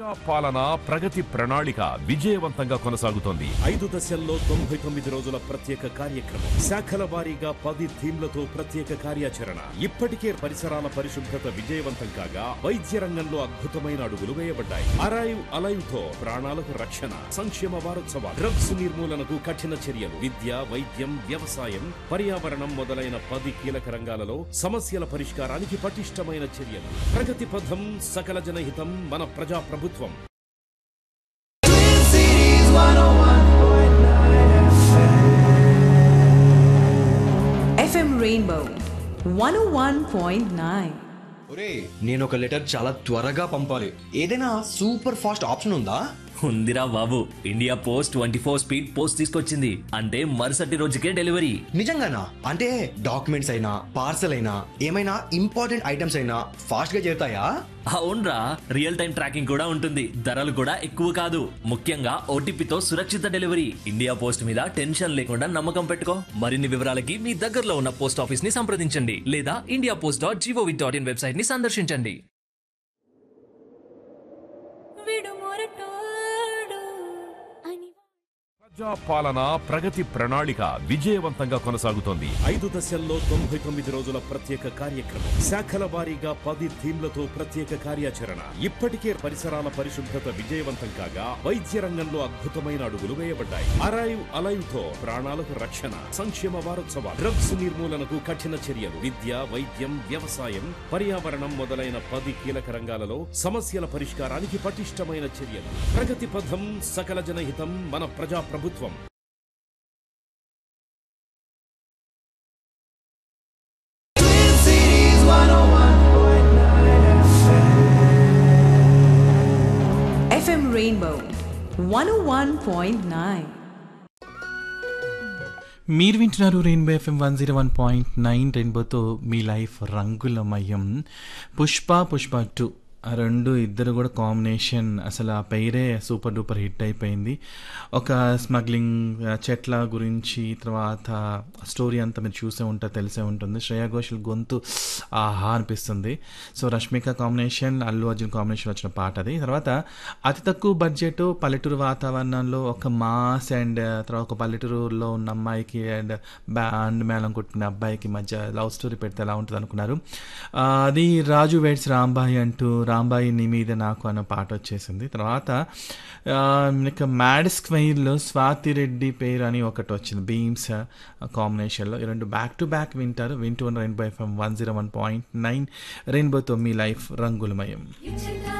ప్రజా పాలన ప్రగతి ప్రణాళిక విజయవంతంగా కొనసాగుతోంది ఐదు దశల్లో తొంభై తొమ్మిది రోజుల ప్రత్యేక కార్యక్రమం శాఖల వారీగా పది థీమ్లతో ప్రత్యేక కార్యాచరణ ఇప్పటికే పరిసరాల పరిశుభ్రత విజయవంతం కాగా వైద్య రంగంలో అద్భుతమైన అడుగులు వేయబడ్డాయి అరైవ్ అలైవ్ తో ప్రాణాలకు రక్షణ సంక్షేమ వారోత్సవాలు డ్రగ్స్ నిర్మూలనకు కఠిన చర్యలు విద్య వైద్యం వ్యవసాయం పర్యావరణం మొదలైన పది కీలక రంగాలలో సమస్యల పరిష్కారానికి పటిష్టమైన చర్యలు ప్రగతి పథం సకల జనహితం మన ప్రజా ప్రభుత్వం FM Rainbow 101.9. ఒరే నేను ఒక లెటర్ చాలా త్వరగా పంపాలి ఏదైనా సూపర్ ఫాస్ట్ ఆప్షన్ ఉందా ఉందిరా బాబు India post twenty four speed post తీసుకొచ్చింది అంటే మరుసటి రోజుకే డెలివరీ నిజంగానా అంటే డాక్యుమెంట్స్ అయినా పార్సల్ అయినా ఏమైనా ఇంపార్టెంట్ ఐటమ్స్ అయినా ఫాస్ట్ గా చేరుతాయా అవునరా రియల్ టైం ట్రాకింగ్ కూడా ఉంటుంది ధరలు కూడా ఎక్కువ కాదు ముఖ్యంగా ఓటీపీతో సురక్షిత డెలివరీ ఇండియా పోస్ట్ మీద టెన్షన్ లేకుండా నమ్మకం పెట్టుకో మరిన్ని వివరాలకి మీ దగ్గరలో ఉన్న పోస్ట్ ఆఫీస్ ని సంప్రదించండి లేదా India post dot GOV dot in website ని సందర్శించండి విడుమొరటోడు అని ప్రజా పాలన ప్రగతి ప్రణాళిక విజయవంతంగా కొనసాగుతోంది ఐదు దశల్లో తొంభై తొమ్మిది రోజుల ప్రత్యేక కార్యక్రమం శాఖల వారీగా పది థీమ్లతో ప్రత్యేక కార్యాచరణ ఇప్పటికే పరిసరాల పరిశుభ్రత విజయవంతం కాగా వైద్య రంగంలో అద్భుతమైన అడుగులు వేయబడ్డాయి అరైవ్ అలైవ్ తో ప్రాణాలకు రక్షణ సంక్షేమ వారోత్సవాలు డ్రగ్స్ నిర్మూలనకు కఠిన చర్యలు విద్య వైద్యం వ్యవసాయం పర్యావరణం మొదలైన పది కీలక రంగాలలో సమస్యల పరిష్కారానికి పటిష్టమైన చర్యలు ప్రగతి పథం సకల జనహితం మన ప్రజా ప్రభుత్వం FM Rainbow 101.9. మీరు వింటున్నారు rainbow FM one zero one point nine రెయిన్బోతో మీ లైఫ్ రంగులమయం పుష్ప పుష్ప టూ ఆ రెండు ఇద్దరు కూడా కాంబినేషన్ అసలు ఆ పేరే సూపర్ డూపర్ హిట్ అయిపోయింది ఒక స్మగ్లింగ్ ఆ, చెట్ల గురించి తర్వాత స్టోరీ అంతా మీరు చూసే ఉంటారు తెలిసే ఉంటుంది శ్రేయా ఘోషల్ గొంతు ఆహా అనిపిస్తుంది so Rashmika combination Allu Arjun combination వచ్చిన పాట అది తర్వాత అతి తక్కువ బడ్జెట్ పల్లెటూరు వాతావరణంలో ఒక మాస్ అండ్ తర్వాత ఒక పల్లెటూరులో ఉన్న అమ్మాయికి అండ్ బ్యాండ్ మేళం కొట్టుకునే అబ్బాయికి మధ్య లవ్ స్టోరీ పెడితే ఎలా ఉంటుంది అనుకున్నారు ఆ, అది రాజు వెయిట్స్ రాంబాయి అంటూ రాంబాయి నీ మీద నాకు అన్న పాట వచ్చేసింది తర్వాత ఆ, ఇక మ్యాడ్ స్క్వైర్లో స్వాతి రెడ్డి పేరు అని ఒకటి వచ్చింది బీమ్స్ కాంబినేషన్లో ఈ రెండు బ్యాక్ టు బ్యాక్ వింటారు వింటూ ఉన్న rainbow FM one zero one point nine రెయిన్బోతో మీ లైఫ్ రంగులమయం You